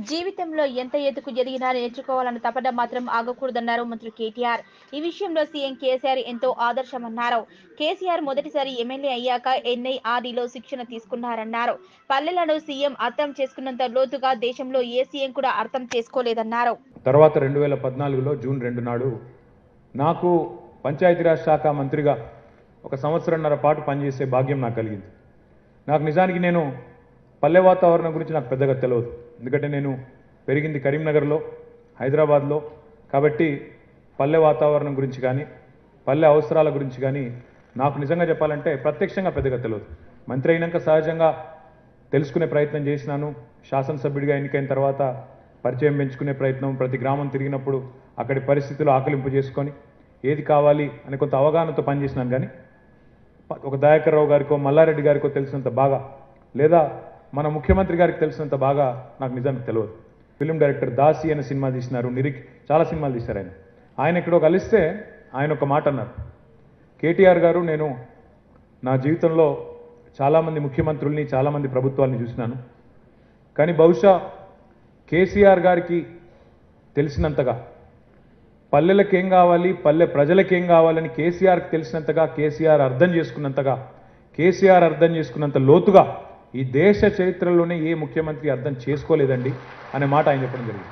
జీవితంలో ఎంత ఎత్తుకు ఎదిగినా నేర్చుకోవాలన్న తపన మాత్రం ఆగకూడదన్నారు మంత్రి కేటీఆర్ ఈ విషయంలో సీఎం కేసీఆర్ ఎంతో ఆదర్శమన్నారు కేసీఆర్ మొదటిసారి ఎమ్మెల్యే అయ్యాక ఎన్ఐఆర్డీలో శిక్షణ తీసుకున్నారన్నారు పల్లెలను సీఎం అర్థం చేసుకున్నంత లోతుగా దేశంలో ఏ సీఎం కూడా అర్థం చేసుకోలేదన్నారు తర్వాత రెండు వేల పద్నాలుగులో జూన్ రెండు నాడు నాకు పంచాయతీరాజ్ శాఖ మంత్రిగా ఒక సంవత్సరంన్నర పాటు పనిచేసే భాగ్యం నాకు కలిగింది నాకు నిజానికి నేను పల్లె వాతావరణం గురించి నాకు పెద్దగా తెలియదు ఎందుకంటే నేను పెరిగింది కరీంనగర్లో హైదరాబాద్లో కాబట్టి పల్లె వాతావరణం గురించి కానీ పల్లె అవసరాల గురించి కానీ నాకు నిజంగా చెప్పాలంటే ప్రత్యక్షంగా పెద్దగా తెలియదు మంత్రి అయినాక సహజంగా తెలుసుకునే ప్రయత్నం చేసినాను శాసనసభ్యుడిగా ఎన్నికైన తర్వాత పరిచయం పెంచుకునే ప్రయత్నం ప్రతి గ్రామం తిరిగినప్పుడు అక్కడి పరిస్థితులు ఆకలింపు చేసుకొని ఏది కావాలి అని కొంత అవగాహనతో పనిచేసినాను కానీ ప- ఒక దయాకర్ రావు గారికో మల్లారెడ్డి గారికో తెలిసినంత బాగా లేదా మన ముఖ్యమంత్రి గారికి తెలిసినంత బాగా నాకు నిజానికి తెలియదు ఫిలిం డైరెక్టర్ దాసి అనే సినిమా తీసినారు నిరిక్ చాలా సినిమాలు తీశారు ఆయన ఆయన ఎక్కడో కలిస్తే ఆయన ఒక మాట అన్నారు కేటీఆర్ గారు నేను నా జీవితంలో చాలామంది ముఖ్యమంత్రుల్ని చాలామంది ప్రభుత్వాల్ని చూసినాను కానీ బహుశా కేసీఆర్ గారికి తెలిసినంతగా పల్లెలకు ఏం కావాలి పల్లె ప్రజలకు ఏం కావాలని కేసీఆర్కి తెలిసినంతగా కేసీఆర్ అర్థం చేసుకున్నంతగా కేసీఆర్ అర్థం చేసుకున్నంత లోతుగా ఈ దేశ చరిత్రలోనే ఏ ముఖ్యమంత్రి అర్థం చేసుకోలేదండి అనే మాట ఆయన చెప్పడం జరిగింది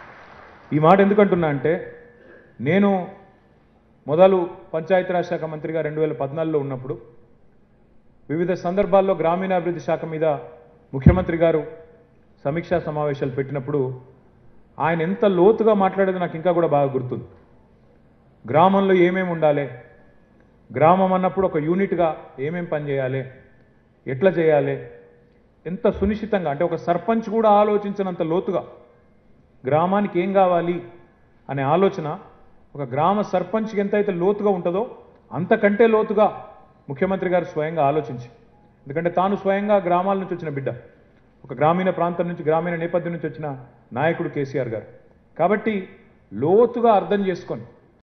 ఈ మాట ఎందుకంటున్నా అంటే నేను మొదలు పంచాయతీరాజ్ శాఖ మంత్రిగా రెండు వేల పద్నాలుగులో ఉన్నప్పుడు వివిధ సందర్భాల్లో గ్రామీణాభివృద్ధి శాఖ మీద ముఖ్యమంత్రి గారు సమీక్షా సమావేశాలు పెట్టినప్పుడు ఆయన ఎంత లోతుగా మాట్లాడేది నాకు ఇంకా కూడా బాగా గుర్తుంది గ్రామంలో ఏమేమి ఉండాలి గ్రామం అన్నప్పుడు ఒక యూనిట్గా ఏమేం పని చేయాలి ఎట్లా చేయాలి ఎంత సునిశ్చితంగా అంటే ఒక సర్పంచ్ కూడా ఆలోచించినంత లోతుగా గ్రామానికి ఏం కావాలి అనే ఆలోచన ఒక గ్రామ సర్పంచ్కి ఎంత అయితే లోతుగా ఉంటుందో అంతకంటే లోతుగా ముఖ్యమంత్రి గారు స్వయంగా ఆలోచించి ఎందుకంటే తాను స్వయంగా గ్రామాల నుంచి వచ్చిన బిడ్డ ఒక గ్రామీణ ప్రాంతం నుంచి గ్రామీణ నేపథ్యం నుంచి వచ్చిన నాయకుడు కేసీఆర్ గారు కాబట్టి లోతుగా అర్థం చేసుకొని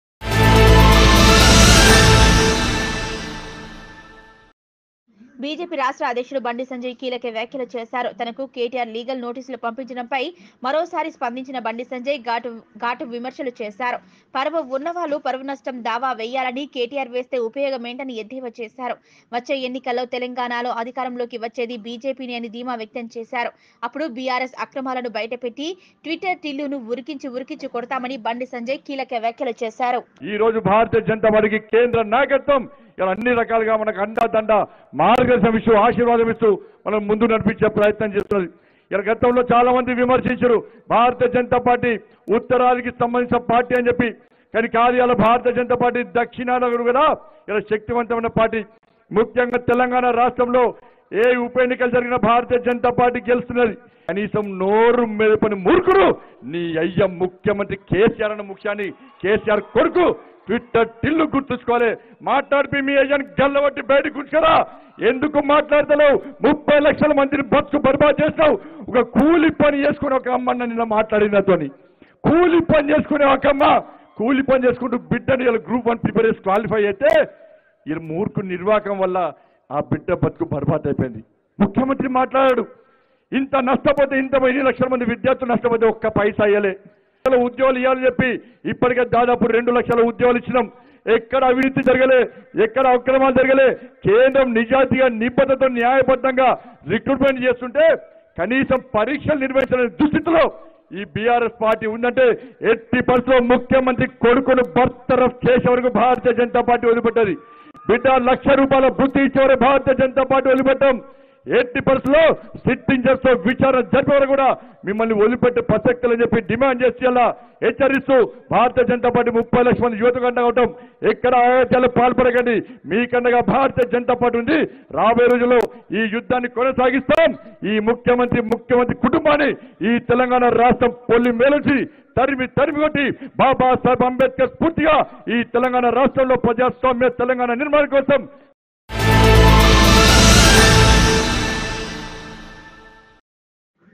బీజేపీ రాష్ట్ర అధ్యక్షుడు బండి సంజయ్ కీలక వ్యాఖ్యలు చేశారు తనకు కేటీఆర్ లీగల్ నోటీసులు పంపించడంపై మరోసారి స్పందించిన బండి సంజయ్ ఘాటు ఘాటు విమర్శలు చేశారు పరువు ఉన్నవాళ్లు పరువు నష్టం దావా వేయాలని కేటీఆర్ వేస్తే ఉపయోగమేంటని ఎద్దేవా చేశారు వచ్చే ఎన్నికల్లో తెలంగాణలో అధికారంలోకి వచ్చేది బీజేపీని అని ధీమా వ్యక్తం చేశారు అప్పుడు బీఆర్ఎస్ అక్రమాలను బయటపెట్టి ట్విట్టర్ టిల్లును ఉరికించి ఉరికించి కొడతామని బండి సంజయ్ కీలక వ్యాఖ్యలు చేశారు ఈ రోజు భారతీయ జనతా పార్టీకి కేంద్ర నాయకత్వం ఇలా అన్ని రకాలుగా మనకు అండాదండ మార్గదర్శనం ఇస్తూ ఆశీర్వాదం ఇస్తూ మనం ముందు నడిపించే ప్రయత్నం చేస్తున్నది ఇలా గతంలో చాలా మంది విమర్శించారు భారతీయ జనతా పార్టీ ఉత్తరాదికి సంబంధించిన పార్టీ అని చెప్పి కానీ కాదు ఇలా భారతీయ జనతా పార్టీ దక్షిణాది కూడా ఇలా శక్తివంతమైన పార్టీ ముఖ్యంగా తెలంగాణ రాష్ట్రంలో ఏ ఉప ఎన్నికలు జరిగిన భారతీయ జనతా పార్టీ గెలుస్తున్నది కనీసం నోరు మెదపని మూర్ఖుడు నీ అయ్య ముఖ్యమంత్రి కేసీఆర్ అన్న ముఖ్యాన్ని కేసీఆర్ కొడుకు ట్విట్టర్ టిల్లు గుర్తుంచుకోవాలి మాట్లాడిపి మీ అయ్యని గల్లబట్టి బయటకు ఉంచుకరా ఎందుకు మాట్లాడతలేవు ముప్పై లక్షల మందిని బతుకు బర్బాద్ చేస్తావు ఒక కూలి పని చేసుకుని ఒక అమ్మ నిన్న మాట్లాడింది నాతోని కూలి పని చేసుకునే ఒక అమ్మ కూలి పని చేసుకుంటూ బిడ్డని ఇలా గ్రూప్ వన్ ప్రిపేర్ చేసి క్వాలిఫై అయితే ఈ మూర్ఖు నిర్వాహకం వల్ల ఆ బిడ్డ బతుకు బర్బాద్ అయిపోయింది ముఖ్యమంత్రి మాట్లాడాడు ఇంత నష్టపోతే ఇంత ఎన్ని లక్షల మంది విద్యార్థులు నష్టపోతే ఒక్క పైసా అయ్యలే లక్షల ఉద్యోగాలు ఇవ్వాలని చెప్పి ఇప్పటికే దాదాపు రెండు లక్షల ఉద్యోగాలు ఇచ్చినాం ఎక్కడ అవినీతి జరగలే ఎక్కడ అక్రమాలు జరగలే కేంద్రం నిజాయితీగా నిబద్ధతో న్యాయబద్ధంగా రిక్రూట్మెంట్ చేస్తుంటే కనీసం పరీక్షలు నిర్వహించిన దుస్థితిలో ఈ బీఆర్ఎస్ పార్టీ ఉందంటే ఎట్టి పరిస్థితిలో ముఖ్యమంత్రి కొడుకును బర్తరఫ్ చేసే వరకు భారతీయ జనతా పార్టీ వదిలిపెట్టది బిడ్డ లక్ష రూపాయల బుద్ధి ఇచ్చే వరకు భారతీయ జనతా పార్టీ వదిలిపెట్టాం ఎట్టి పరిస్థితుల్లో సిట్టింగ్ చేస్తూ విచారణ జరిపే వరకు కూడా మిమ్మల్ని వదిలిపెట్టే ప్రసక్తులని చెప్పి డిమాండ్ చేసి అలా హెచ్చరిస్తూ భారతీయ జనతా పార్టీ ముప్పై లక్షల మంది యువతకు అండగా ఉంటాం ఎక్కడ అయోధ్యలో పాల్పడకండి మీకన్నగా భారతీయ జనతా పార్టీ ఉంది రాబోయే రోజుల్లో ఈ యుద్ధాన్ని కొనసాగిస్తాం ఈ ముఖ్యమంత్రి ముఖ్యమంత్రి కుటుంబాన్ని ఈ తెలంగాణ రాష్ట్రం పొల్లి మేలచి తరిమి తరిమి కొట్టి బాబాసాహెబ్ అంబేద్కర్ స్ఫూర్తిగా ఈ తెలంగాణ రాష్ట్రంలో ప్రజాస్వామ్య తెలంగాణ నిర్మాణం కోసం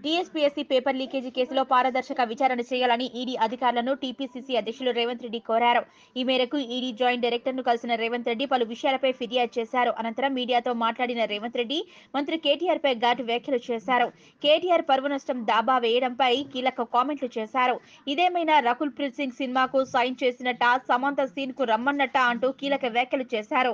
టీఎస్పీఎస్సీ పేపర్ లీకేజీ కేసులో పారదర్శక విచారణ చేయాలని ఈడీ అధికారులను టీపీసీసీ అధ్యక్షులు రేవంత్ రెడ్డి కోరారు ఈ మేరకు ఈడీ జాయింట్ డైరెక్టర్ ను కలిసిన రేవంత్ రెడ్డి పలు విషయాలపై ఫిర్యాదు చేశారు అనంతరం మీడియాతో మాట్లాడిన రేవంత్ రెడ్డి మంత్రి కేటీఆర్ పై ఘాటు వ్యాఖ్యలు చేశారు కేటీఆర్ పరువు నష్టం దాబా వేయడంపై కీలక కామెంట్లు చేశారు ఇదేమైనా రకుల్ ప్రీత్ సింగ్ సినిమాకు సైన్ చేసినట్ట సమంత సీన్ కు రమ్మన్నట్ట అంటూ కీలక వ్యాఖ్యలు చేశారు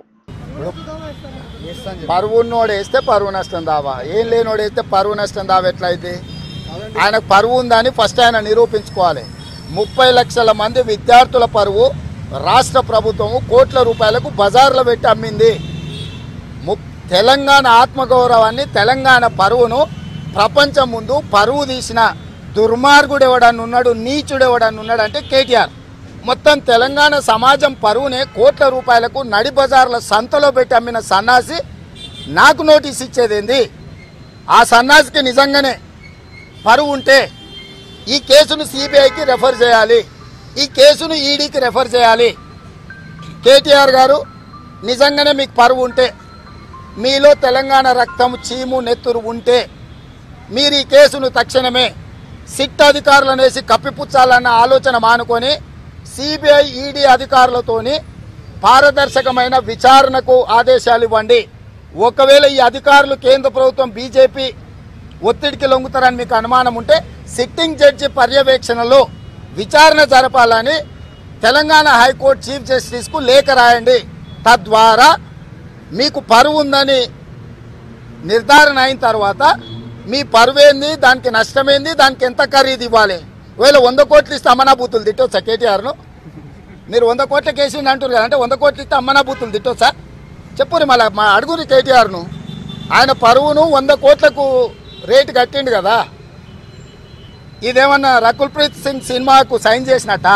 పరువు ఉన్నోడు వేస్తే పరువు నష్టం దావా ఏం లేనోడు వేస్తే పరువు నష్టం దావా ఎట్లయితే ఆయనకు పరువు ఉందని ఫస్ట్ ఆయన నిరూపించుకోవాలి ముప్పై లక్షల మంది విద్యార్థుల పరువు రాష్ట్ర ప్రభుత్వము కోట్ల రూపాయలకు బజార్లో పెట్టి అమ్మింది ము తెలంగాణ ఆత్మగౌరవాన్ని తెలంగాణ పరువును ప్రపంచం ముందు పరువు తీసిన దుర్మార్గుడు ఎవడన్నా ఉన్నాడు నీచుడు ఎవడన్నా ఉన్నాడు అంటే కేటీఆర్ మొత్తం తెలంగాణ సమాజం పరువునే కోట్ల రూపాయలకు నడి బజార్ల సంతలో పెట్టి అమ్మిన సన్నాసి నాకు నోటీస్ ఇచ్చేదేంది ఆ సన్నాసికి నిజంగానే పరువు ఉంటే ఈ కేసును సిబిఐకి రెఫర్ చేయాలి ఈ కేసును ఈడీకి రెఫర్ చేయాలి కేటీఆర్ గారు నిజంగానే మీకు పరువు ఉంటే మీలో తెలంగాణ రక్తం చీము నెత్తురు ఉంటే మీరు ఈ కేసును తక్షణమే సిట్ అధికారులను వేసి కప్పిపుచ్చాలన్న ఆలోచన మానుకొని సిబిఐ ఈడీ అధికారులతోని పారదర్శకమైన విచారణకు ఆదేశాలు ఇవ్వండి ఒకవేళ ఈ అధికారులు కేంద్ర ప్రభుత్వం బీజేపీ ఒత్తిడికి లొంగుతారని మీకు అనుమానం ఉంటే సిట్టింగ్ జడ్జి పర్యవేక్షణలో విచారణ జరపాలని తెలంగాణ హైకోర్టు చీఫ్ జస్టిస్కు లేఖ రాయండి తద్వారా మీకు పరువు ఉందని నిర్ధారణ అయిన తర్వాత మీ పరువేంది దానికి నష్టమేంది దానికి ఎంత ఖరీదు ఇవ్వాలి ఒకవేళ వంద కోట్లు ఇస్తే అమ్మనాభూతులు తిట్టొచ్చా కేటీఆర్ను మీరు వంద కోట్ల కేసు అంటారు కదా అంటే వంద కోట్లు ఇస్తే అమ్మనాభూతులు తిట్టొచ్చా చెప్పురి మళ్ళీ మా అడుగురి కేటీఆర్ను ఆయన పరువును వంద కోట్లకు రేటు కట్టిండు కదా ఇదేమన్నా రకుల్ ప్రీత్ సింగ్ సినిమాకు సైన్ చేసినట్ట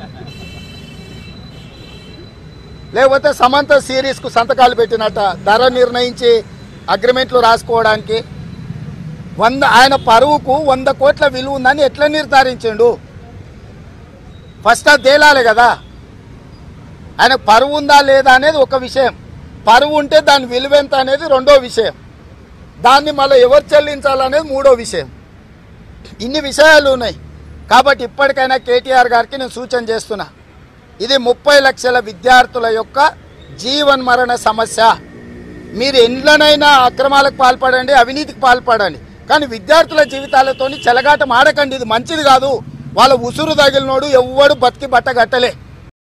లేకపోతే సమంత సిరీస్కు సంతకాలు పెట్టినట్ట ధర నిర్ణయించి అగ్రిమెంట్లు రాసుకోవడానికి వంద ఆయన పరువుకు వంద కోట్ల విలువ ఉందని ఎట్లా నిర్ధారించిండు ఫస్ట్ అది తేలాలి కదా ఆయన పరువు ఉందా లేదా అనేది ఒక విషయం పరువు ఉంటే దాని విలువ ఎంత అనేది రెండో విషయం దాన్ని మళ్ళీ ఎవరు చెల్లించాలనేది మూడో విషయం ఇన్ని విషయాలు ఉన్నాయి కాబట్టి ఇప్పటికైనా కేటీఆర్ గారికి నేను సూచన చేస్తున్నా ఇది ముప్పై లక్షల విద్యార్థుల యొక్క జీవన్ మరణ సమస్య మీరు ఎండ్లనైనా అక్రమాలకు పాల్పడండి అవినీతికి పాల్పడండి కానీ విద్యార్థుల జీవితాలతోని చెలగాటం ఆడకండి ఇది మంచిది కాదు వాళ్ళ ఉసురు తగిలినోడు ఎవ్వడు బతికి బట్ట కట్టలే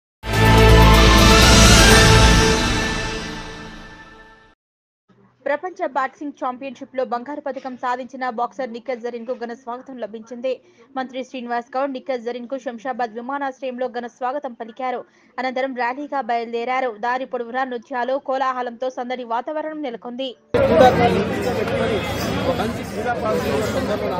ప్రపంచ బాక్సింగ్ ఛాంపియన్షిప్ లో బంగారు పథకం సాధించిన బాక్సర్ నిఖత్ జరీన్ కు ఘన స్వాగతం లభించింది మంత్రి శ్రీనివాస్ గౌడ్ నిఖత్ జరీన్ కు శంషాబాద్ విమానాశ్రయంలో ఘన స్వాగతం పలికారు అనంతరం ర్యాలీగా బయలుదేరారు దారి పొడవునా నృత్యాలు కోలాహలంతో సందడి వాతావరణం నెలకొంది మంచి క్రీడా ప్రాంతంలో సందర్భం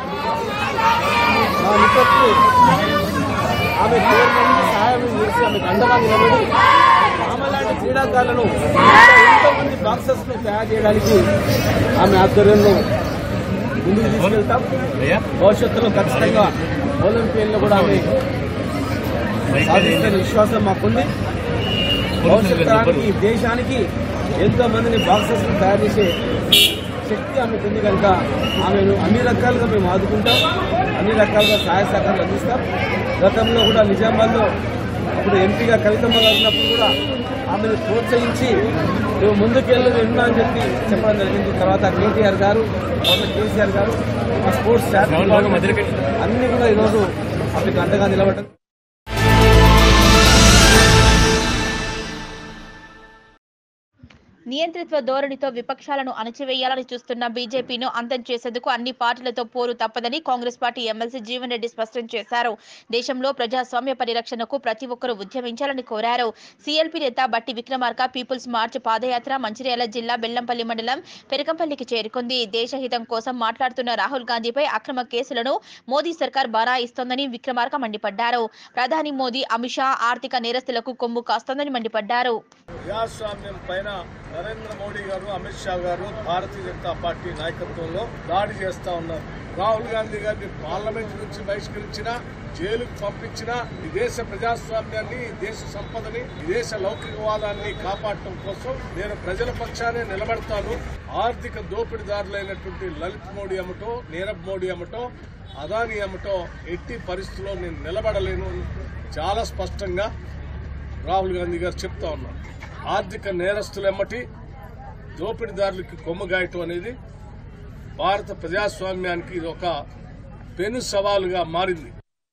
మా నికట్టు ఆమె పేరు సహాయం చేసి ఆమెకు అండగా నిలబడి ఆమె లాంటి క్రీడాకారులను ఎంతో మంది బాక్సర్స్ ను తయారు చేయడానికి ఆమె ఆధ్వర్యంలో ముందుకు తీసుకెళ్తాం భవిష్యత్తులో ఖచ్చితంగా ఒలింపియన్లో కూడా ఆమె సాధిస్తున్న విశ్వాసం మాకుంది భవిష్యత్ తరానికి ఈ దేశానికి ఎంతో మందిని బాక్సర్స్ తయారు చేసే శక్తి ఆమెకు ఉంది కనుక ఆమెను అన్ని రకాలుగా మేము ఆదుకుంటాం అన్ని రకాలుగా సహాయ సహకారాలు అందిస్తాం గతంలో కూడా నిజామాబాద్లో అప్పుడు ఎంపీగా కవితమ్మ గారు ఉన్నప్పుడు కూడా ఆమెను ప్రోత్సహించి నువ్వు ముందుకెళ్ళి ఉన్నా అని చెప్పి చెప్పడం జరిగింది తర్వాత కేటీఆర్ గారు తర్వాత కేసీఆర్ గారు మా స్పోర్ట్స్ స్టాఫ్ అన్ని కూడా ఈరోజు ఆమెకు అండగా నిలబడటం నియంత్రిత్వ ధోరణితో విపక్షాలను అణచివేయాలని చూస్తున్న బీజేపీను అంతం చేసేందుకు అన్ని పార్టీలతో పోరు తప్పదని కాంగ్రెస్ పార్టీ ఎమ్మెల్సీ జీవన్ రెడ్డి స్పష్టం చేశారు దేశంలో ప్రజాస్వామ్య పరిరక్షణకు ప్రతి ఒక్కరూ ఉద్యమించాలని కోరారు సీఎల్పీ నేత బట్టి విక్రమార్క పీపుల్స్ మార్చ్ పాదయాత్ర మంచిర్యాల జిల్లా బెల్లంపల్లి మండలం పెరకంపల్లికి చేరుకుంది దేశహితం కోసం మాట్లాడుతున్న రాహుల్ గాంధీపై అక్రమ కేసులను మోదీ సర్కార్ బనాయిస్తోందని విక్రమార్క మండిపడ్డారు ప్రధాని మోదీ అమిత్ షా ఆర్థిక నేరస్తులకు కొమ్ము కాస్తోందని మండిపడ్డారు ప్రజాస్వామ్యం పైన నరేంద్ర మోడీ గారు అమిత్ షా గారు భారతీయ జనతా పార్టీ నాయకత్వంలో దాడి చేస్తా ఉన్నారు రాహుల్ గాంధీ గారిని పార్లమెంట్ నుంచి బహిష్కరించిన జైలుకు పంపించిన ఈ దేశ ప్రజాస్వామ్యాన్ని ఈ దేశ సంపదని ఈ దేశ లౌకికవాదాన్ని కాపాడటం కోసం నేను ప్రజల పక్షానే నిలబడతాను ఆర్థిక దోపిడీదారులైనటువంటి లలిత్ మోడీ అమ్మటో నీరవ్ మోడీ అమ్మటో అదానీ అమ్మటో ఎట్టి పరిస్థితుల్లో నేను నిలబడలేను చాలా స్పష్టంగా రాహుల్ గాంధీ గారు చెప్తా ఉన్నారు ఆర్థిక నేరస్తులెమ్మటి దోపిడీదారులకి కొమ్ము గాయటం అనేది భారత ప్రజాస్వామ్యానికి ఇది ఒక పెను సవాలుగా మారింది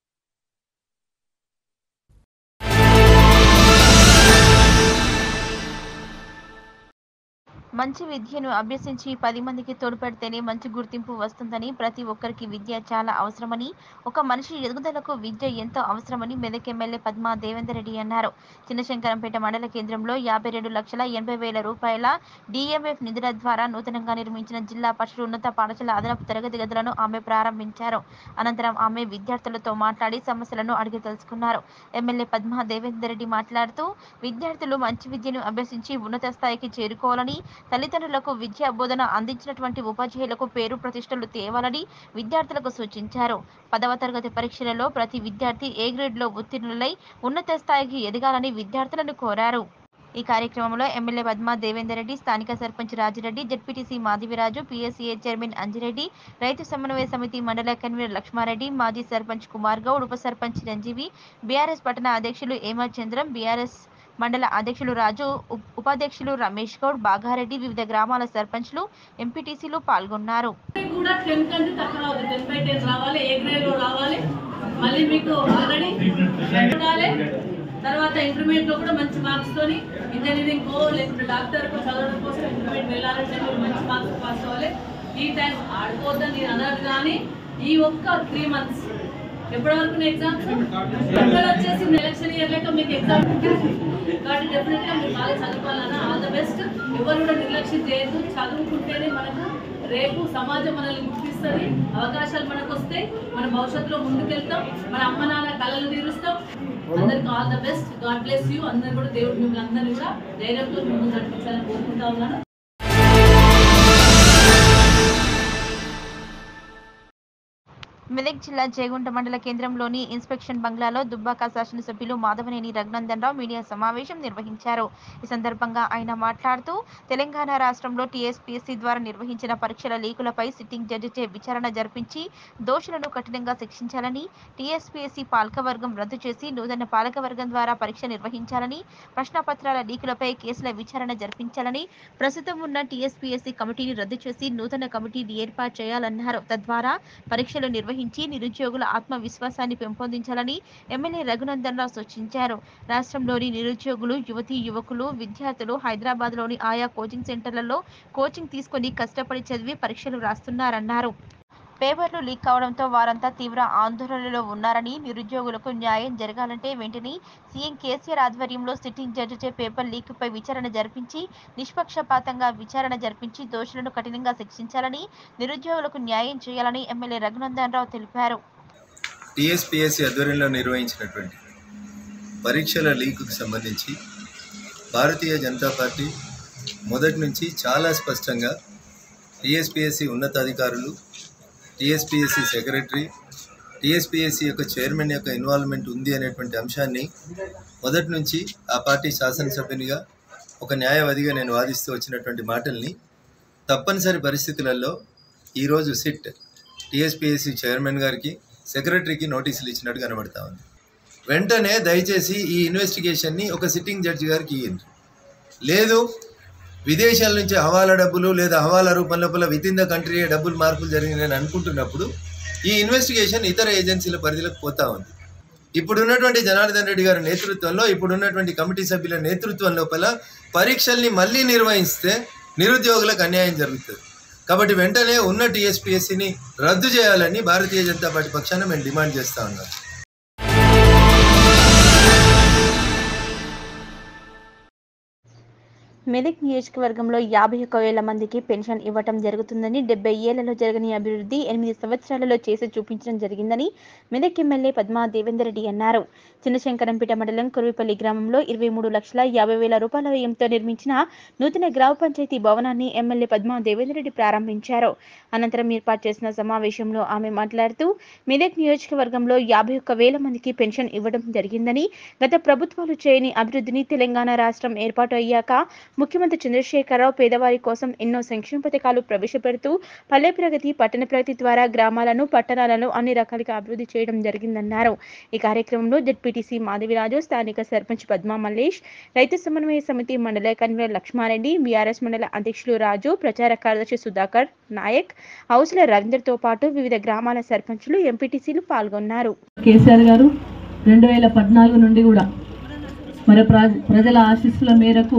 మంచి విద్యను అభ్యసించి పది మందికి తోడ్పడితేనే మంచి గుర్తింపు వస్తుందని ప్రతి ఒక్కరికి విద్య చాలా అవసరమని ఒక మనిషి ఎదుగుదలకు విద్య ఎంతో అవసరమని మెదక్ ఎమ్మెల్యే పద్మా దేవేందర్ రెడ్డి అన్నారు చిన్నశంకరంపేట మండల కేంద్రంలో యాభై రెండు లక్షల ఎనభై వేల రూపాయల డిఎంఎఫ్ నిధుల ద్వారా నూతనంగా నిర్మించిన జిల్లా పరిషత్ ఉన్నత పాఠశాల అదనపు తరగతి గదులను ఆమె ప్రారంభించారు అనంతరం ఆమె విద్యార్థులతో మాట్లాడి సమస్యలను అడిగి తెలుసుకున్నారు ఎమ్మెల్యే పద్మా దేవేందర్ రెడ్డి మాట్లాడుతూ విద్యార్థులు మంచి విద్యను అభ్యసించి ఉన్నత స్థాయికి చేరుకోవాలని తల్లిదండ్రులకు విద్యా బోధన అందించినటువంటి ఉపాధ్యాయులకు పేరు ప్రతిష్టలు తేవాలని విద్యార్థులకు సూచించారు పదవ తరగతి పరీక్షలలో ప్రతి విద్యార్థి ఏ గ్రేడ్లో ఉత్తీర్ణులై ఉన్నత స్థాయికి ఎదగాలని విద్యార్థులను కోరారు ఈ కార్యక్రమంలో ఎమ్మెల్యే పద్మా దేవేందర్ రెడ్డి స్థానిక sarpanch Rajireddy ZPTC Madiviraju PSCA chairman Anjireddy రైతు సమన్వయ సమితి మండల కన్వీనర్ లక్ష్మారెడ్డి మాజీ సర్పంచ్ కుమార్ గౌడ్ ఉప సర్పంచ్ రంజీవి బీఆర్ఎస్ పట్టణ అధ్యక్షులు ఏమచంద్రం బీఆర్ఎస్ మండల అధ్యక్షులు రాజు ఉప్- ఉపాధ్యక్షులు రమేష్ గౌడ్ బాగారెడ్డి వివిధ గ్రామాల సర్పంచ్లు ఎంపీటీసీలు పాల్గొన్నారు కూడా టెన్ కంటే తక్కువ రావద్దు టెన్ బై టెన్ రావాలి ఏ గ్రేడ్ లో రావాలి మళ్ళీ మీకు ఆల్రెడీ ఉండాలి తర్వాత ఇంటర్మీడియట్ లో కూడా మంచి మార్క్స్ తోని ఇంజనీరింగ్ కో లేకుంటే డాక్టర్ కో చదవడం కోసం ఇంటర్మీడియట్ వెళ్ళాలంటే మీరు మంచి మార్క్స్ పాస్ అవ్వాలి ఈ టైం ఆడుకోవద్దని నేను అన్నాను కానీ ఈ ఒక్క త్రీ మంత్స్ ఎప్పటి వరకు ఎగ్జామ్స్ ఎక్కడ వచ్చేసి ఎలక్షన్ ఇయర్ లెక్క మీకు ఎగ్జామ్ కాబట్టి డెఫినెట్ గా మీరు బాగా చదువుకోవాలన్నా ఆల్ ద బెస్ట్ ఎవరు కూడా నిర్లక్ష్యం చేయొద్దు చదువుకుంటేనే మనకు రేపు సమాజం మనల్ని గుర్తిస్తుంది అవకాశాలు మనకు వస్తాయి మన భవిష్యత్తులో ముందుకెళ్తాం మన అమ్మ నాన్న కళలు తీరుస్తాం అందరికి all the best God bless you అందరు కూడా దేవుడు మిమ్మల్ని అందరినీ కూడా ధైర్యంతో ముందుకు నడిపించాలని కోరుకుంటా ఉన్నాను మెదక్ జిల్లా జయగుంట మండల కేంద్రంలోని ఇన్స్పెక్షన్ బంగ్లాలో దుబ్బాక శాసనసభ్యులు మాధవనేని రఘునందన్ రావు మీడియా సమావేశం నిర్వహించారు ఈ సందర్భంగా ఆయన మాట్లాడుతూ తెలంగాణ రాష్ట్రంలో టీఎస్పీఎస్సీ ద్వారా నిర్వహించిన పరీక్షల లీకులపై సిట్టింగ్ జడ్జిచే విచారణ జరిపించి దోషులను కఠినంగా శిక్షించాలని టీఎస్పీఎస్సీ పాలకవర్గం రద్దు చేసి నూతన పాలకవర్గం ద్వారా పరీక్ష నిర్వహించాలని ప్రశ్నపత్రాల లీకులపై కేసుల విచారణ జరిపించాలని ప్రస్తుతం ఉన్న టీఎస్పీఎస్సీ కమిటీని రద్దు చేసి నూతన కమిటీని ఏర్పాటు చేయాలన్నారు తద్వారా పరీక్షలు నిర్వహించి నిరుద్యోగుల ఆత్మవిశ్వాసాన్ని పెంపొందించాలని ఎమ్మెల్యే రఘునందన్ రావు సూచించారు రాష్ట్రంలోని నిరుద్యోగులు యువతీ యువకులు విద్యార్థులు హైదరాబాద్లోని ఆయా కోచింగ్ సెంటర్లలో కోచింగ్ తీసుకొని కష్టపడి చదివి పరీక్షలు రాస్తున్నారన్నారు పేపర్లు లీక్ కావడంతో వారంతా తీవ్ర ఆందోళనలో ఉన్నారని నిరుద్యోగులకు న్యాయం జరగాలంటే వెంటనే సీఎం కేసీఆర్ ఆధ్వర్యంలో సిట్టింగ్ జడ్జిచే పేపర్ లీక్పై విచారణ జరిపించి నిష్పక్షపాతంగా విచారణ జరిపించి దోషులను కఠినంగా శిక్షించాలని నిరుద్యోగులకు న్యాయం చేయాలని ఎమ్మెల్యే రఘునందన్ రావు తెలిపారు టీఎస్పీఎస్సీ ఆధ్వర్యంలో నిర్వహించినటువంటి పరీక్షల లీకుకు సంబంధించి భారతీయ జనతా పార్టీ మొదటి నుంచి చాలా స్పష్టంగా టీఎస్పీఎస్సీ ఉన్నతాధికారులు టీఎస్పీఎస్సీ సెక్రటరీ టీఎస్పీఎస్సీ యొక్క చైర్మన్ యొక్క ఇన్వాల్వ్మెంట్ ఉంది అనేటువంటి అంశాన్ని మొదటి నుంచి ఆ పార్టీ శాసనసభ్యునిగా ఒక న్యాయవాదిగా నేను వాదిస్తూ వచ్చినటువంటి మాటల్ని తప్పనిసరి పరిస్థితులలో ఈరోజు సిట్ టీఎస్పీఎస్సీ చైర్మన్ గారికి సెక్రటరీకి నోటీసులు ఇచ్చినట్టు కనబడతా ఉంది వెంటనే దయచేసి ఈ ఇన్వెస్టిగేషన్ని ఒక సిట్టింగ్ జడ్జి గారికి ఇవ్వండి లేదు విదేశాల నుంచి హవాలా డబ్బులు లేదా హవాలా రూపం లోపల విత్ ఇన్ ద కంట్రీ డబ్బులు మార్పులు జరిగినాయని అనుకుంటున్నప్పుడు ఈ ఇన్వెస్టిగేషన్ ఇతర ఏజెన్సీల పరిధిలోకి పోతా ఉంది ఇప్పుడున్నటువంటి జనార్దన్ రెడ్డి గారి నేతృత్వంలో ఇప్పుడున్నటువంటి కమిటీ సభ్యుల నేతృత్వం లోపల పరీక్షల్ని మళ్ళీ నిర్వహిస్తే నిరుద్యోగులకు అన్యాయం జరుగుతుంది కాబట్టి వెంటనే ఉన్న టీఎస్పీఎస్సీని రద్దు చేయాలని భారతీయ జనతా పార్టీ పక్షాన మేము డిమాండ్ చేస్తా ఉన్నాం మెదక్ నియోజకవర్గంలో యాభై ఒక్క వేల మందికి పెన్షన్ ఇవ్వటం జరుగుతుందని డెబ్బై ఏళ్లలో జరగని అభివృద్ధి ఎనిమిది సంవత్సరాలలో చేసి చూపించడం జరిగిందని మెదక్ ఎమ్మెల్యే పద్మా దేవేందర్ రెడ్డి అన్నారు చిన్నశంకరంపేట మండలం కురువిపల్లి గ్రామంలో ఇరవై మూడు లక్షల యాభై వేల రూపాయల వ్యయంతో నిర్మించిన నూతన గ్రామ పంచాయతీ భవనాన్ని ఎమ్మెల్యే పద్మా దేవేందర్ రెడ్డి ప్రారంభించారు అనంతరం ఏర్పాటు చేసిన సమావేశంలో ఆమె మాట్లాడుతూ మెదక్ నియోజకవర్గంలో యాభై ఒక్క వేల మందికి పెన్షన్ ఇవ్వడం జరిగిందని గత ప్రభుత్వాలు చేయని అభివృద్ధిని తెలంగాణ రాష్ట్రం ఏర్పాటు అయ్యాక ముఖ్యమంత్రి చంద్రశేఖరరావు పేదవారి కోసం ఎన్నో సంక్షేమ పథకాలు ప్రవేశపెడుతూ పల్లె ప్రగతి పట్టణ ప్రగతి ద్వారా గ్రామాలను పట్టణాలను అన్ని రకాలుగా అభివృద్ధి చేయడం జరిగిందన్నారు ఈ కార్యక్రమంలో జెడ్పీటీసీ మాధవిరాజు స్థానిక సర్పంచ్ పద్మా మల్లేష్ రైతు సమన్వయ సమితి మండల కన్వీనర్ లక్ష్మారెడ్డి బీఆర్ఎస్ మండల అధ్యక్షులు రాజు ప్రచార కార్యదర్శి సుధాకర్ నాయక్ హౌస్ల రవీందర్తో పాటు వివిధ గ్రామాల సర్పంచులు ఎంపీటీసీలు పాల్గొన్నారు కేసీఆర్ గారు రెండు వేల పద్నాలుగు నుండి కూడా మరి ప్ర- ప్రజల ఆశీస్సుల మేరకు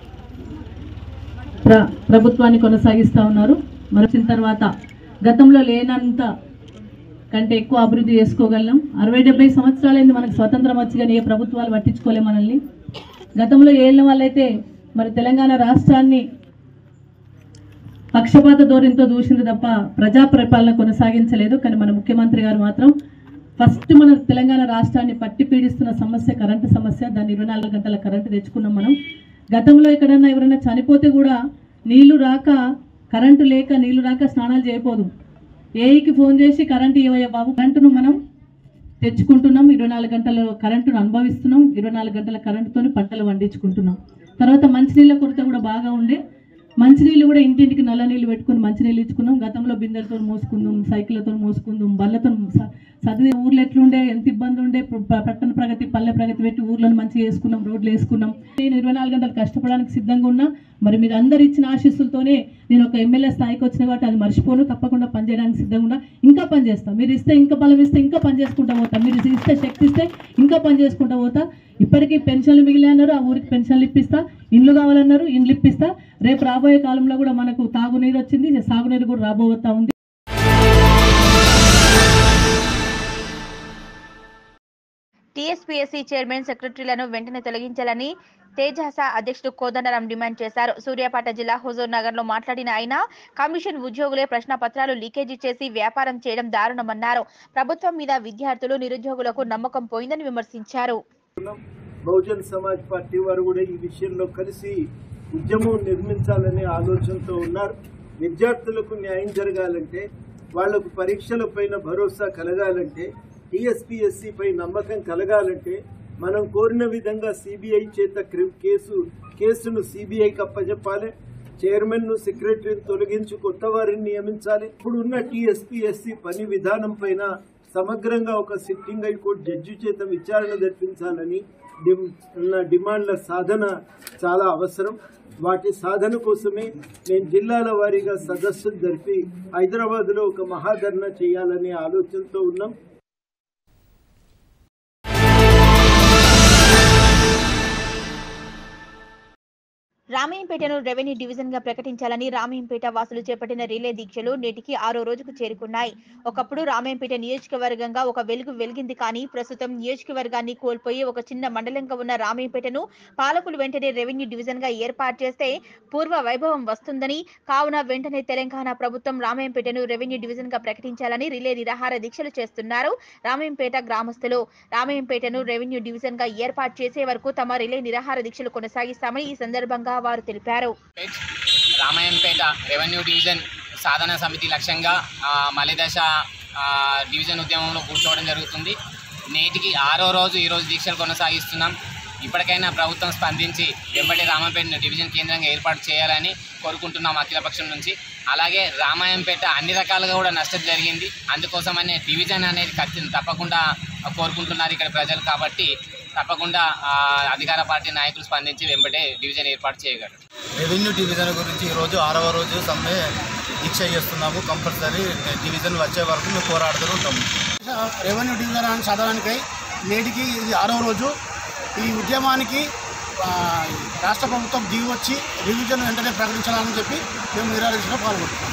ప్ర ప్రభుత్వాన్ని కొనసాగిస్తూ ఉన్నారు మరి వచ్చిన తర్వాత గతంలో లేనంత కంటే ఎక్కువ అభివృద్ధి చేసుకోగలం అరవై డెబ్బై సంవత్సరాలైంది మనకు స్వతంత్రం వచ్చి కానీ ఏ ప్రభుత్వాలు పట్టించుకోలే మనల్ని గతంలో ఏళ్ళ వాళ్ళైతే మరి తెలంగాణ రాష్ట్రాన్ని పక్షపాత ధోరణితో చూసింది తప్ప ప్రజా పరిపాలన కొనసాగించలేదు కానీ మన ముఖ్యమంత్రి గారు మాత్రం ఫస్ట్ మన తెలంగాణ రాష్ట్రాన్ని పట్టి పీడిస్తున్న సమస్య కరెంటు సమస్య దాన్ని ఇరవై నాలుగు గంటల కరెంటు తెచ్చుకున్నాం మనం గతంలో ఎక్కడన్నా ఎవరైనా చనిపోతే కూడా నీళ్లు రాక కరెంటు లేక నీళ్లు రాక స్నానాలు చేయపోదు ఏఈకి ఫోన్ చేసి కరెంటు ఇవ్వయ్య బాబు కరెంటును మనం తెచ్చుకుంటున్నాం ఇరవై నాలుగు గంటల కరెంటును అనుభవిస్తున్నాం ఇరవై నాలుగు గంటల కరెంటుతోని పంటలు పండించుకుంటున్నాం తర్వాత మంచినీళ్ళ కొరత కూడా బాగా ఉండే మంచినీళ్ళు కూడా ఇంటింటికి నల్ల నీళ్ళు పెట్టుకుని మంచినీళ్ళు ఇచ్చుకున్నాం గతంలో బిందెలతో మోసుకుందాం సైకిళ్ళతో మోసుకుందాం బళ్ళతో స- చదివే ఊర్లు ఎట్లుండే ఎంత ఇబ్బంది ఉండే ప- పట్టణ ప్రగతి పల్లె ప్రగతి పెట్టి ఊర్లను మంచిగా వేసుకున్నాం రోడ్లు వేసుకున్నాం నేను ఇరవై నాలుగు గంటలు కష్టపడడానికి సిద్ధంగా ఉన్నా మరి మీరు అందరు ఇచ్చిన ఆశీస్సులతోనే నేను ఒక ఎమ్మెల్యే స్థాయికి వచ్చిన కాబట్టి అది మర్చిపోను తప్పకుండా పనిచేయడానికి సిద్ధంగా ఉన్నా ఇంకా పని చేస్తాం మీరు ఇస్తే ఇంకా బలం ఇస్తే ఇంకా పని చేసుకుంటా పోతా మీరు ఇస్తే శక్తి ఇస్తే ఇంకా పని చేసుకుంటా పోతా ఇప్పటికీ పెన్షన్లు మిగిలి అన్నారు ఆ ఊరికి పెన్షన్లు ఇప్పిస్తా ఇండ్లు కావాలన్నారు ఇండ్లు ఇప్పిస్తా రేపు రాబోయే కాలంలో కూడా మనకు తాగునీరు వచ్చింది సాగునీరు కూడా రాబోతా ఉంది టీఎస్పీఎస్సీ చైర్మన్ సెక్రటరీలను వెంటనే తొలగించాలని తేజాస అధ్యక్షుడు కోదండరాం డిమాండ్ చేశారు సూర్యాపేట జిల్లా హుజూర్ నగర్ లో మాట్లాడిన ఆయన కమిషన్ ఉద్యోగులే ప్రశ్న పత్రాలు లీకేజీ చేసి వ్యాపారం చేయడం దారుణమన్నారు ప్రభుత్వం మీద విద్యార్థులు నిరుద్యోగులకు నమ్మకం పోయిందని విమర్శించారు బహుజన్ సమాజ్ పార్టీ వారు కూడా ఈ విషయంలో కలిసి ఉద్యమం నిర్మించాలనే ఆలోచనతో ఉన్నారు విద్యార్థులకు న్యాయం జరగాలంటే వాళ్లకు పరీక్షల పైన భరోసా కలగాలంటే టీఎస్పీఎస్సీ పై నమ్మకం కలగాలంటే మనం కోరిన విధంగా సిబిఐ చేత క్రి- కేసు కేసును సిబిఐకి అప్పచెప్పాలి చైర్మన్ ను సెక్రటరీని తొలగించి కొత్త వారిని నియమించాలి ఇప్పుడున్న టీఎస్పీఎస్సీ పని విధానం పైన సమగ్రంగా ఒక సిట్టింగ్ హైకోర్టు జడ్జి చేత విచారణ జరిపించాలని డిమ్- ఉన్న డిమాండ్ల సాధన చాలా అవసరం వాటి సాధన కోసమే నేను జిల్లాల వారీగా సదస్సులు జరిపి హైదరాబాద్లో ఒక మహాధర్నా చేయాలనే ఆలోచనతో ఉన్నాం రామయ్యంపేటను రెవెన్యూ డివిజన్ గా ప్రకటించాలని రామయ్యంపేట వాసులు చేపట్టిన రిలే దీక్షలు నేటికి ఆరో రోజుకు చేరుకున్నాయి ఒకప్పుడు రామయ్యంపేట నియోజకవర్గంగా ఒక వెలుగు వెలిగింది కానీ ప్రస్తుతం నియోజకవర్గాన్ని కోల్పోయి ఒక చిన్న మండలంగా ఉన్న రామయ్యంపేటను పాలకులు వెంటనే రెవెన్యూ డివిజన్ గా ఏర్పాటు చేస్తే పూర్వ వైభవం వస్తుందని కావున వెంటనే తెలంగాణ ప్రభుత్వం రామయ్యంపేటను రెవెన్యూ డివిజన్ గా ప్రకటించాలని రిలే నిరాహార దీక్షలు చేస్తున్నారు రామయ్యంపేట గ్రామస్తులు రామయ్యంపేటను రెవెన్యూ డివిజన్ గా ఏర్పాటు చేసే వరకు తమ రిలే నిరాహార దీక్షలు కొనసాగిస్తామని ఈ సందర్భంగా వారు తెలిపారు రామాయంపేట రెవెన్యూ డివిజన్ సాధన సమితి లక్ష్యంగా ఆ, మలిదశ ఆ, డివిజన్ ఉద్యమంలో కూర్చోవడం జరుగుతుంది నేటికి ఆరో రోజు ఈరోజు దీక్షలు కొనసాగిస్తున్నాం ఇప్పటికైనా ప్రభుత్వం స్పందించి వెంబడి రామాయంపేట డివిజన్ కేంద్రంగా ఏర్పాటు చేయాలని కోరుకుంటున్నాం అఖిలపక్షం నుంచి అలాగే రామాయంపేట అన్ని రకాలుగా కూడా నష్టం జరిగింది అందుకోసమనే డివిజన్ అనేది ఖచ్చితంగా తప్పకుండా కోరుకుంటున్నారు ఇక్కడ ప్రజలు కాబట్టి తప్పకుండా ఆ, అధికార పార్టీ నాయకులు స్పందించి వెంబడే డివిజన్ ఏర్పాటు చేయగలరు రెవెన్యూ డివిజన్ గురించి ఈరోజు ఆరవ రోజు సమ్మె దీక్ష చేస్తున్నాము కంపల్సరీ డివిజన్ వచ్చే వరకు మేము పోరాడుతూ ఉంటాము రెవెన్యూ డివిజన్ చదవడానికై నేటికి ఇది ఆరో రోజు ఈ ఉద్యమానికి ఆ, రాష్ట్ర ప్రభుత్వం దిగి వచ్చి రివిజన్ వెంటనే ప్రకటించాలని చెప్పి మేము నిరాదీక్షలో పాల్గొంటున్నాం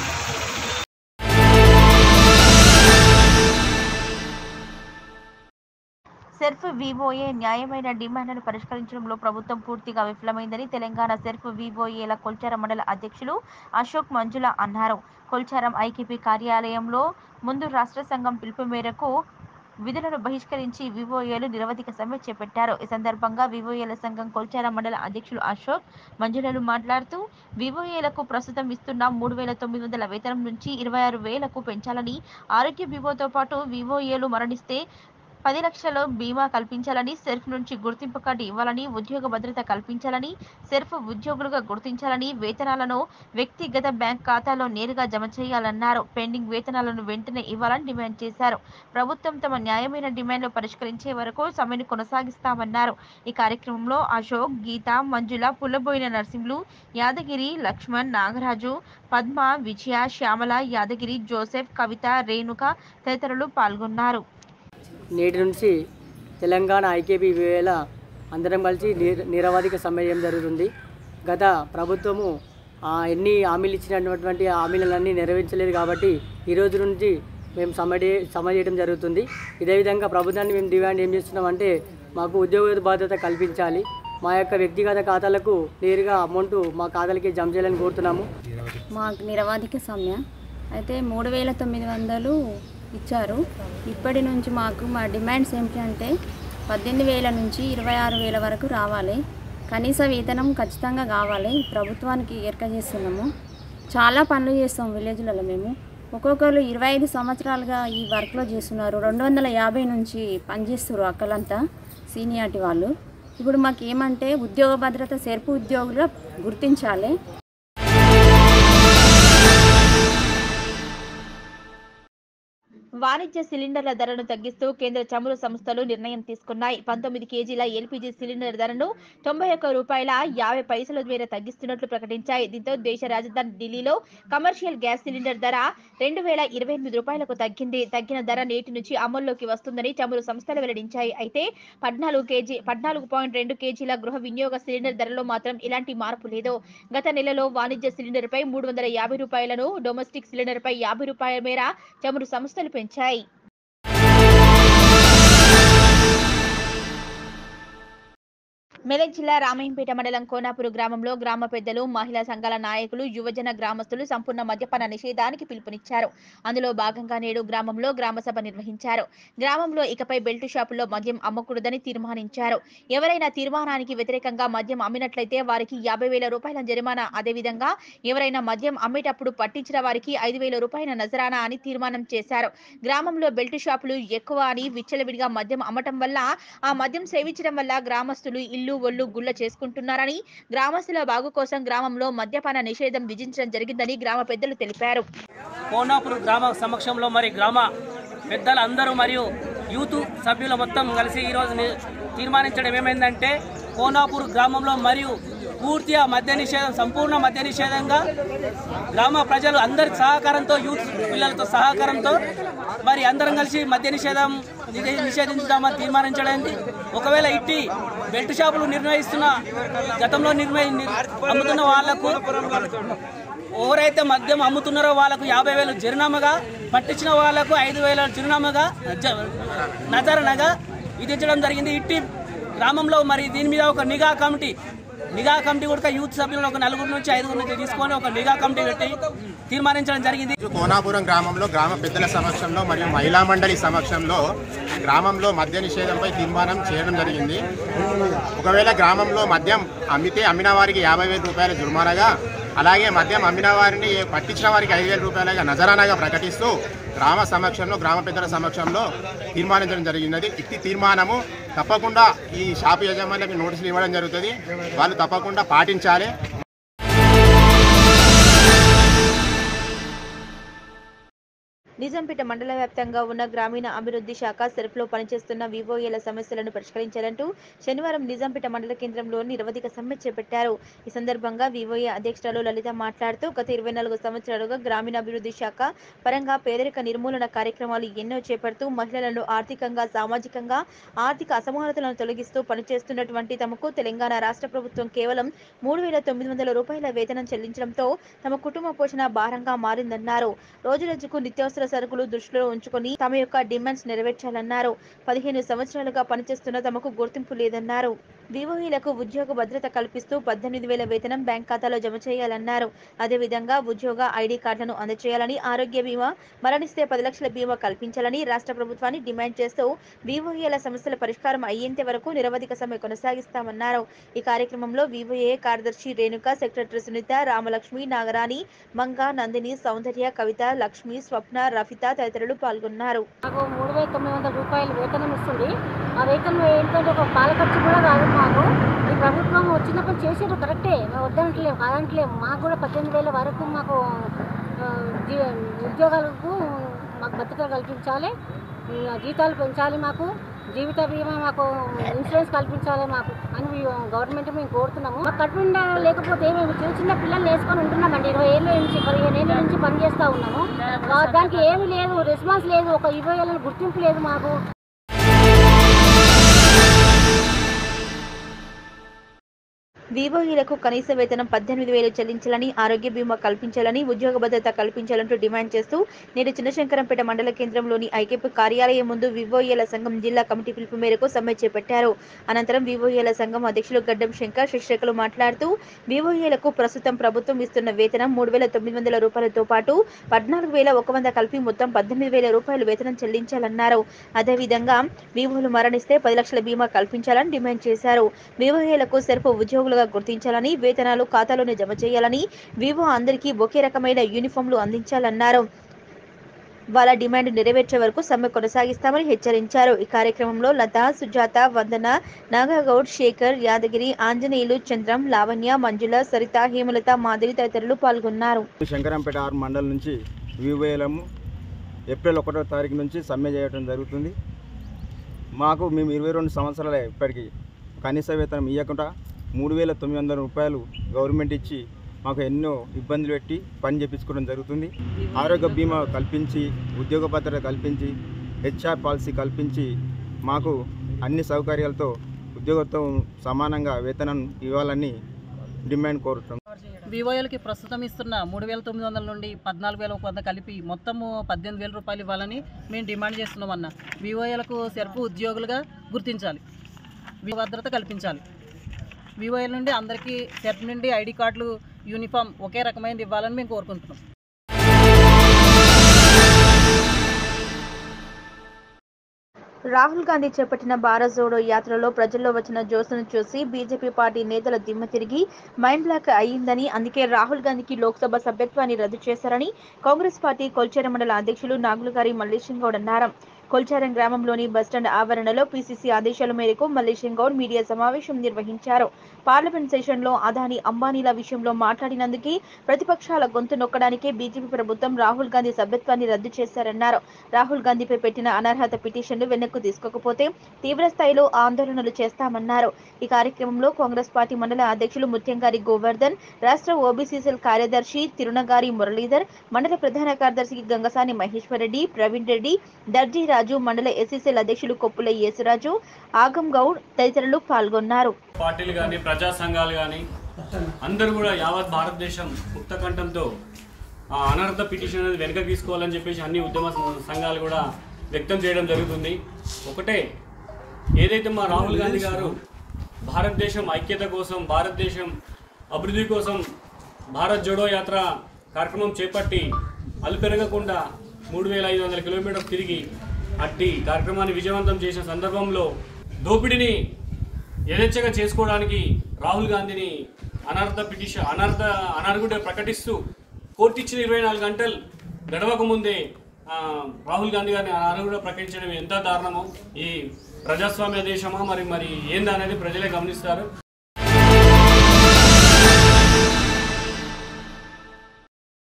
సెర్ఫ్ వివోఏ న్యాయమైన డిమాండ్లను పరిష్కరించడంలో ప్రభుత్వం పూర్తిగా విఫలమైందని తెలంగాణ సెర్ఫ్ వివోఏల కొల్చారం మండల అధ్యక్షులు అశోక్ మంజుల అన్నారు కొల్చారం ఐకేపీ కార్యాలయంలో ముందు రాష్ట్ర సంఘం పిలుపు మేరకు విధులను బహిష్కరించి వివోఏలు నిరవధిక సమ్మె చేపట్టారు ఈ సందర్భంగా వివోఏల సంఘం కొల్చారం మండల అధ్యక్షులు అశోక్ మంజులలు మాట్లాడుతూ వివోఏలకు ప్రస్తుతం ఇస్తున్న మూడు వేల తొమ్మిది వందల వేతనం నుంచి ఇరవై ఆరు వేలకు పెంచాలని ఆరోగ్య బీమోతో పాటు వివోఏలు మరణిస్తే పది లక్షల బీమా కల్పించాలని సెర్ఫ్ నుంచి గుర్తింపు కార్డు ఇవ్వాలని ఉద్యోగ భద్రత కల్పించాలని సెర్ఫ్ ఉద్యోగులుగా గుర్తించాలని వేతనాలను వ్యక్తిగత బ్యాంక్ ఖాతాలో నేరుగా జమ చేయాలన్నారు పెండింగ్ వేతనాలను వెంటనే ఇవ్వాలని డిమాండ్ చేశారు ప్రభుత్వం తమ న్యాయమైన డిమాండ్లు పరిష్కరించే వరకు సమ్మెను కొనసాగిస్తామన్నారు ఈ కార్యక్రమంలో అశోక్ గీత మంజుల పుల్లబోయిన నరసింహులు యాదగిరి లక్ష్మణ్ నాగరాజు పద్మ విజయ శ్యామల యాదగిరి జోసెఫ్ కవిత రేణుక తదితరులు పాల్గొన్నారు నేటి నుంచి తెలంగాణ ఐకేపీ వేళ అందరం కలిసి నిర- నిరవధిక సమ్మె చేయడం జరుగుతుంది గత ప్రభుత్వము ఆ, ఎన్ని హామీలు ఇచ్చినటువంటి హామీలన్నీ నెరవేర్చలేదు కాబట్టి ఈ రోజు నుంచి మేము సమ్మె చే- సమ్మె చేయడం జరుగుతుంది ఇదే విధంగా ప్రభుత్వాన్ని మేము డిమాండ్ ఏం చేస్తున్నామంటే మాకు ఉద్యోగ బాధ్యత కల్పించాలి మా యొక్క వ్యక్తిగత ఖాతాలకు నేరుగా అమౌంట్ మా ఖాతాలకి జమ చేయాలని కోరుతున్నాము మాకు నిరవాధిక సమ్మె అయితే మూడు వేల తొమ్మిది వందలు ఇచ్చారు ఇప్పటి నుంచి మాకు మా డిమాండ్స్ ఏమిటంటే పద్దెనిమిది వేల నుంచి ఇరవై ఆరు వేల వరకు రావాలి కనీస వేతనం ఖచ్చితంగా కావాలి ప్రభుత్వానికి ఎరక చేస్తున్నాము చాలా పనులు చేస్తాం విలేజ్లలో మేము ఒక్కొక్కరు ఇరవై ఐదు సంవత్సరాలుగా ఈ వర్క్లో చేస్తున్నారు రెండు వందల యాభై నుంచి పనిచేస్తారు అక్కలంతా సీనియారిటీ వాళ్ళు ఇప్పుడు మాకు ఏమంటే ఉద్యోగ భద్రత సెర్పు ఉద్యోగులుగా గుర్తించాలి వాణిజ్య సిలిండర్ల ధరను తగ్గిస్తూ కేంద్ర చమురు సంస్థలు నిర్ణయం తీసుకున్నాయి పంతొమ్మిది కేజీల ఎల్పీజీ సిలిండర్ ధరను తొంభై ఒక్క రూపాయల యాభై పైసల మేర తగ్గిస్తున్నట్లు ప్రకటించాయి దీంతో దేశ రాజధాని ఢిల్లీలో కమర్షియల్ గ్యాస్ సిలిండర్ ధర రెండు వేల ఇరవై ఎనిమిది రూపాయలకు తగ్గింది తగ్గిన ధర నేటి నుంచి అమల్లోకి వస్తుందని చమురు సంస్థలు వెల్లడించాయి అయితే పద్నాలుగు కేజీ పద్నాలుగు పాయింట్ రెండు కేజీల గృహ వినియోగ సిలిండర్ ధరలో మాత్రం ఇలాంటి మార్పు లేదు గత నెలలో వాణిజ్య సిలిండర్ పై మూడు వందల యాభై రూపాయలను డొమెస్టిక్ సిలిండర్ పై యాభై రూపాయల మేర చమురు సంస్థలు పెంచాయి మెదక్ జిల్లా రామయ్యంపేట మండలం కోనాపురు గ్రామంలో గ్రామ పెద్దలు మహిళా సంఘాల నాయకులు యువజన గ్రామస్తులు సంపూర్ణ మద్యపాన నిషేధానికి పిలుపునిచ్చారు అందులో భాగంగా నేడు గ్రామంలో గ్రామ సభ నిర్వహించారు గ్రామంలో ఇకపై బెల్ట్ షాపుల్లో మద్యం అమ్మకూడదని తీర్మానించారు ఎవరైనా తీర్మానానికి వ్యతిరేకంగా మద్యం అమ్మినట్లయితే వారికి యాభై వేల రూపాయల జరిమానా అదేవిధంగా ఎవరైనా మద్యం అమ్మేటప్పుడు పట్టించిన వారికి ఐదు వేల రూపాయల నజరానా అని తీర్మానం చేశారు గ్రామంలో బెల్ట్ షాపులు ఎక్కువ అని విచ్చలవిడిగా మద్యం అమ్మటం వల్ల ఆ మద్యం సేవించడం వల్ల గ్రామస్తులు ఇల్లు ఒళ్ళు గుల్ల చేసుకుంటున్నారని గ్రామస్తుల బాగు కోసం గ్రామంలో మద్యపాన నిషేధం విధించడం జరిగిందని గ్రామ పెద్దలు తెలిపారు కోనాపూర్ గ్రామ సమక్షంలో మరి గ్రామ పెద్దలందరూ మరియు యూత్ సభ్యులు మొత్తం కలిసి ఈరోజు ని- తీర్మానించడం ఏమైందంటే కోనాపూర్ గ్రామంలో మరియు పూర్తిగా మద్య నిషేధం సంపూర్ణ మద్య నిషేధంగా గ్రామ ప్రజలు అందరి సహకారంతో యూత్ పిల్లలతో సహకారంతో మరి అందరం కలిసి మద్య నిషేధం నిషే- నిషేధించుదామని తీర్మానించడానికి ఒకవేళ ఇట్టి బెల్ట్ షాపులు నిర్వహిస్తున్న గతంలో నిర్వహి ని- అమ్ముతున్న వాళ్లకు ఎవరైతే మద్యం అమ్ముతున్నారో వాళ్ళకు యాభై వేలు చిరునామాగా పట్టించిన వాళ్ళకు ఐదు వేల చిరునామాగా జ- నజరనగా విధించడం జరిగింది ఇట్టి గ్రామంలో మరి దీని మీద ఒక నిఘా కమిటీ నిఘా కమిటీ కూడా యూత్ సభ్యులను ఒక నలుగురు నుంచి ఐదుగురు నుంచి తీసుకొని ఒక నిఘా కమిటీ పెట్టి తీర్మానించడం జరిగింది కోనాపురం గ్రామంలో గ్రామ పెద్దల సమక్షంలో మరియు మహిళా మండలి సమక్షంలో గ్రామంలో మద్య నిషేధంపై తీర్మానం చేయడం జరిగింది ఒకవేళ గ్రామంలో మద్యం అమ్మితే అమ్మిన వారికి యాభై వేల రూపాయల జుర్మానాగా అలాగే మద్యం అమ్మిన వారిని పట్టించిన వారికి ఐదు వేల రూపాయలుగా నజరానాగా ప్రకటిస్తూ గ్రామ సమక్షంలో గ్రామ పెద్దల సమక్షంలో తీర్మానించడం జరిగినది ఇట్టి తీర్మానము తప్పకుండా ఈ షాపు యజమానులకు నోటీసులు ఇవ్వడం జరుగుతుంది వాళ్ళు తప్పకుండా పాటించాలి నిజాంపేట మండల వ్యాప్తంగా ఉన్న గ్రామీణ అభివృద్ధి శాఖ సెర్ఫ్లో పనిచేస్తున్న వివోఏల సమస్యలను పరిష్కరించాలంటూ శనివారం నిజాంపేట మండల కేంద్రంలో నిరవధిక సమ్మె చేపట్టారు ఈ సందర్భంగా వివోఏ అధ్యక్షురాలు లలిత మాట్లాడుతూ గత ఇరవై నాలుగు సంవత్సరాలుగా గ్రామీణ అభివృద్ధి శాఖ పరంగా పేదరిక నిర్మూలన కార్యక్రమాలు ఎన్నో చేపడుతూ మహిళలను ఆర్థికంగా సామాజికంగా ఆర్థిక అసమానతలను తొలగిస్తూ పనిచేస్తున్నటువంటి తమకు తెలంగాణ రాష్ట్ర ప్రభుత్వం కేవలం మూడు వేల తొమ్మిది వందల రూపాయల వేతనం చెల్లించడంతో తమ కుటుంబ పోషణ భారంగా మారిందన్నారు రోజు రోజుకు నిత్యావసర సరుకులు దృష్టిలో ఉంచుకొని తమ యొక్క డిమాండ్స్ నెరవేర్చాలన్నారు పదిహేను సంవత్సరాలుగా పనిచేస్తున్న తమకు గుర్తింపు లేదన్నారు వివోఈలకు ఉద్యోగ భద్రత కల్పిస్తూ పద్దెనిమిది వేల వేతనం బ్యాంక్ ఖాతాలో జమ చేయాలన్నారు అదేవిధంగా ఉద్యోగ ఐడి కార్డులను అందజేయాలని ఆరోగ్య బీమా మరణిస్తే పది లక్షల బీమా కల్పించాలని రాష్ట్ర ప్రభుత్వాన్ని డిమాండ్ చేస్తూ వివోఏల సమస్యల పరిష్కారం అయ్యేంత వరకు నిరవధిక సమ్మె కొనసాగిస్తామన్నారు ఈ కార్యక్రమంలో వివోఏ కార్యదర్శి రేణుక సెక్రటరీ సునీత రామలక్ష్మి నాగరాణి మంగ నందిని సౌందర్య కవిత లక్ష్మి స్వప్న రఫిత తదితరులు పాల్గొన్నారు మాకు మూడు వేల తొమ్మిది వందల రూపాయలు వేతనం ఇస్తుంది ఆ వేతనం ఏంటంటే ఒక పాల ఖర్చు కూడా కాదు మాకు ఈ ప్రభుత్వం వచ్చినప్పుడు చేసేది కరెక్టే మేము వద్దనట్లేము కాదంటలేము మాకు కూడా పద్దెనిమిది వేల వరకు మాకు ఆ, జీ- ఉద్యోగాలకు మాకు భద్రత కల్పించాలి ఈ జీతాలు పెంచాలి మాకు జీవిత బీమా మాకు ఇన్సూరెన్స్ కల్పించాలి మాకు అని మేము గవర్నమెంట్ మేము కోరుతున్నాము మాకు కడుపు నిండా లేకపోతే మేము చిన్న చిన్న పిల్లల్ని వేసుకొని ఉంటున్నామండి ఇరవై ఏళ్ళ నుంచి పదిహేను ఏళ్ళ నుంచి పనిచేస్తూ ఉన్నాము వా- దానికి ఏమీ లేదు రెస్పాన్స్ లేదు ఒక ఇరవై ఏళ్ళ గుర్తింపు లేదు మాకు వివోఈలకు కనీస వేతనం పద్దెనిమిది వేలు చెల్లించాలని ఆరోగ్య బీమా కల్పించాలని ఉద్యోగ భద్రత కల్పించాలంటూ డిమాండ్ చేస్తూ నేడు చిన్నశంకరంపేట మండల కేంద్రంలోని ఐకేపీ కార్యాలయం ముందు వివోఈల సంఘం జిల్లా కమిటీ పిలుపు మేరకు సమ్మె చేపట్టారు అనంతరం వివోఈల సంఘం అధ్యక్షులు గడ్డం శంకర్ శిక్షకులు మాట్లాడుతూ వివోఈలకు ప్రస్తుతం ప్రభుత్వం ఇస్తున్న వేతనం మూడు వేల తొమ్మిది వందల రూపాయలతో పాటు పద్నాలుగు వేల ఒక వంద కలిపి మొత్తం పద్దెనిమిది వేల రూపాయలు వేతనం చెల్లించాలన్నారు అదేవిధంగా వివోలు మరణిస్తే పది లక్షల బీమా కల్పించాలని డిమాండ్ చేశారు వివోఏలకు సెర్పు ఉద్యోగులుగా గుర్తించాలని వేతనాలు ఖాతాలోనే జమ చేయాలని వివో అందరికీ ఒకే రకమైన యూనిఫామ్లు అందించాలన్నారు వాళ్ళ డిమాండ్ నెరవేర్చే వరకు సమ్మె కొనసాగిస్తామని హెచ్చరించారు ఈ కార్యక్రమంలో లత సుజాత వందన నాగగౌడ్ శేఖర్ యాదగిరి ఆంజనేయులు చంద్రం లావణ్య మంజుల సరిత హేమలత మాదిరి తదితరులు పాల్గొన్నారు శంకరంపేట ఆరు మండలం నుంచి వివోఏలము ఏప్రిల్ ఒకటో తారీఖు నుంచి సమ్మె చేయడం జరుగుతుంది మాకు మేము ఇరవై రెండు సంవత్సరాలే ఇప్పటికి కనీస వేతనం ఇవ్వకుండా మూడు వేల తొమ్మిది వందల రూపాయలు గవర్నమెంట్ ఇచ్చి మాకు ఎన్నో ఇబ్బందులు పెట్టి పని చేపించుకోవడం జరుగుతుంది ఆరోగ్య బీమా కల్పించి ఉద్యోగ భద్రత కల్పించి హెచ్ఆర్ పాలసీ కల్పించి మాకు అన్ని సౌకర్యాలతో ఉద్యోగంతో సమానంగా వేతనం ఇవ్వాలని డిమాండ్ కోరుతున్నాం వివోఎల్కి ప్రస్తుతం ఇస్తున్న మూడు వేల తొమ్మిది వందల నుండి పద్నాలుగు వేల ఒక వంద కలిపి మొత్తము పద్దెనిమిది వేల రూపాయలు ఇవ్వాలని మేము డిమాండ్ చేస్తున్నాం అన్న వివోఎలకు సెర్పు ఉద్యోగులుగా గుర్తించాలి వి భద్రత కల్పించాలి వివోఎల్ నుండి అందరికీ సెర్ప్ నుండి ఐడి కార్డులు యూనిఫామ్ ఒకే రకమైనది ఇవ్వాలని మేము కోరుకుంటున్నాం రాహుల్ గాంధీ చేపట్టిన భారత్ జోడో యాత్రలో ప్రజల్లో వచ్చిన జోసును చూసి బీజేపీ పార్టీ నేతల దిమ్మ తిరిగి మైండ్ బ్లాక్ అయ్యిందని అందుకే రాహుల్ గాంధీకి లోక్సభ సభ్యత్వాన్ని రద్దు చేశారని కాంగ్రెస్ పార్టీ కొల్చేర మండల అధ్యక్షులు నాగులుగారి మల్లేశం గౌడ్ అన్నారు కొల్చారం గ్రామంలోని బస్టాండ్ ఆవరణలో పీసీసీ ఆదేశాల మేరకు మల్లేశం గౌడ్ మీడియా సమావేశం నిర్వహించారు పార్లమెంట్ సెషన్లో అదాని అంబానీల విషయంలో మాట్లాడినందుకే ప్రతిపక్షాల గొంతు నొక్కడానికే బీజేపీ ప్రభుత్వం రాహుల్ గాంధీ సభ్యత్వాన్ని రద్దు చేశారన్నారు రాహుల్ గాంధీపై పెట్టిన అనర్హత పిటిషన్ను వెనక్కు తీసుకోకపోతే తీవ్ర స్థాయిలో ఆందోళనలు చేస్తామన్నారు ఈ కార్యక్రమంలో కాంగ్రెస్ పార్టీ మండల అధ్యక్షులు ముత్యంగారి గోవర్ధన్ రాష్ట్ర ఓబీసీసీఎల్ కార్యదర్శి తిరునగారి మురళీధర్ మండల ప్రధాన కార్యదర్శి గంగసాని మహేశ్వర్ రెడ్డి ప్రవీణ్ రెడ్డి దర్జీ రాజు మండల ఎస్సీసీఎల్ అధ్యక్షులు కొప్పుల యేసురాజు ఆగం గౌడ్ తదితరులు పాల్గొన్నారు పార్టీలు కానీ ప్రజా సంఘాలు కానీ అందరూ కూడా యావత్ భారతదేశం ముక్త కంఠంతో ఆ అనర్థ పిటిషన్ అనేది వెనక తీసుకోవాలని చెప్పేసి అన్ని ఉద్యమ సంఘాలు కూడా వ్యక్తం చేయడం జరుగుతుంది ఒకటే ఏదైతే మా రాహుల్ గాంధీ గారు భారతదేశం ఐక్యత కోసం భారతదేశం అభివృద్ధి కోసం భారత్ జోడో యాత్ర కార్యక్రమం చేపట్టి అలుపెరగకుండా మూడు వేల ఐదు వందల కిలోమీటర్ తిరిగి అట్టి కార్యక్రమాన్ని విజయవంతం చేసిన సందర్భంలో దోపిడీని యథేచ్ఛగా చేసుకోవడానికి రాహుల్ గాంధీని అనర్థ పిటిషన్ అనర్థ అనర్హుడే ప్రకటిస్తూ కోర్టు ఇచ్చిన ఇరవై నాలుగు గంటలు గడవక ముందే ఆ, రాహుల్ గాంధీ గారిని అనర్హుడే ప్రకటించడం ఎంత దారుణమో ఈ ప్రజాస్వామ్య దేశమా మరి మరి ఏందనేది ప్రజలే గమనిస్తారు